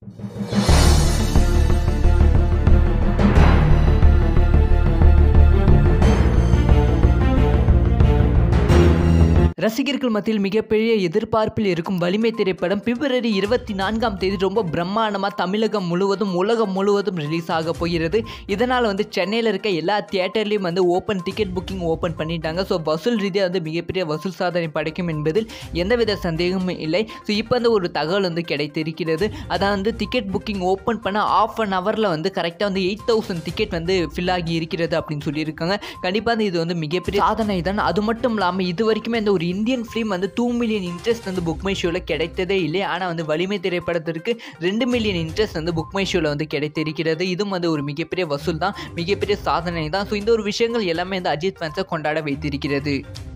ரசிகர்கள் மத்தியில் மிகப்பெரிய எதிர்பார்ப்பில் இருக்கும் வலிமை திரைப்படம் பிப்ரவரி இருபத்தி நான்காம் தேதி ரொம்ப பிரம்மாண்டமாக தமிழகம் முழுவதும் உலகம் முழுவதும் ரிலீஸ் ஆக போகிறது இதனால் வந்து சென்னையில் இருக்க எல்லா தியேட்டர்லேயும் வந்து ஓப்பன் டிக்கெட் புக்கிங் ஓப்பன் பண்ணிட்டாங்க ஸோ வசூல் ரீதியாக வந்து மிகப்பெரிய வசூல் சாதனை படைக்கும் என்பதில் எந்தவித சந்தேகமும் இல்லை ஸோ இப்போ வந்து ஒரு தகவல் வந்து கிடைத்திருக்கிறது அதான் வந்து டிக்கெட் புக்கிங் ஓப்பன் பண்ண ஆஃப் அன் ஹவரில் வந்து கரெக்டாக வந்து எயிட் தௌசண்ட் டிக்கெட் வந்து ஃபில் ஆகி இருக்கிறது அப்படின்னு சொல்லியிருக்காங்க கண்டிப்பாக வந்து இது வந்து மிகப்பெரிய சாதனை தான் அது மட்டும் இல்லாமல் இது வரைக்குமே இந்த ஒரு இந்தியன் ஃபிலிம் வந்து டூ மில்லியன் இன்ட்ரெஸ்ட் வந்து புக் மை ஷோவில் கிடைத்ததே இல்லை ஆனால் வந்து வலிமை திரைப்படத்திற்கு ரெண்டு மில்லியன் இன்ட்ரெஸ்ட் வந்து புக் மை ஷோவில் வந்து கிடைத்திருக்கிறது இதுவும் வந்து ஒரு மிகப்பெரிய வசூல் தான் மிகப்பெரிய சாதனை தான் ஸோ இந்த ஒரு விஷயங்கள் எல்லாமே வந்து அஜித் ஃபேன்ஸை கொண்டாட வைத்திருக்கிறது